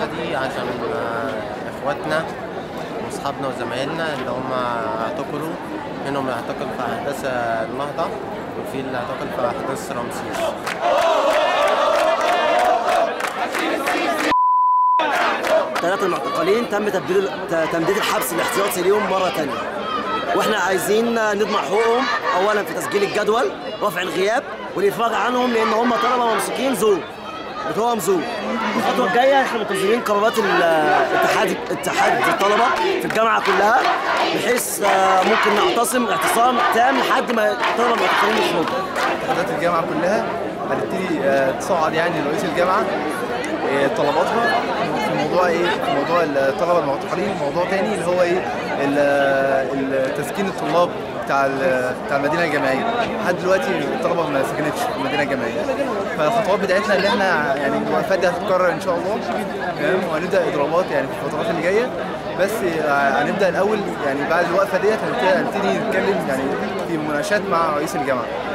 الوقفة دي عشان آه، إخواتنا وأصحابنا وزمايلنا اللي هم اعتقلوا منهم اللي اعتقل في أحداث آه، النهضة وفي اللي اعتقل في أحداث رمسيس ثلاثة المعتقلين تم تبديل تمديد الحبس الاحتياطي ليهم مرة تانية واحنا عايزين نضمن حقوقهم اولا في تسجيل الجدول رفع الغياب والافراج عنهم لان هم طلبه ممسوكين زور بتوع زور الخطوه الجايه احنا منتظرين قرارات ال- اتحاد اتحاد الطلبه في الجامعه كلها بحيث آه، ممكن نعتصم اعتصام تام لحد ما الطلبه المعتقلين يخرجوا اتحادات الجامعه كلها هنبتدي آه، تصعد يعني لرئيس الجامعه آه، طلباتها في موضوع ايه في موضوع الطلبه المعتقلين موضوع تاني اللي هو ايه ال- ال- تسكين الطلاب بتاع ال- بتاع المدينه الجامعيه لحد دلوقتي الطلبه ما سكنتش في المدينه الجامعيه فالخطوات بتاعتنا اللي احنا يعني الوقفات دي هتتكرر ان شاء الله تمام وهنبدا اضرابات يعني في الفترات اللي جايه بس آه، هنبدا الاول يعني بعد الوقفه ديت هنبتدي هنبتدي نتكلم يعني في مناقشات مع رئيس الجامعه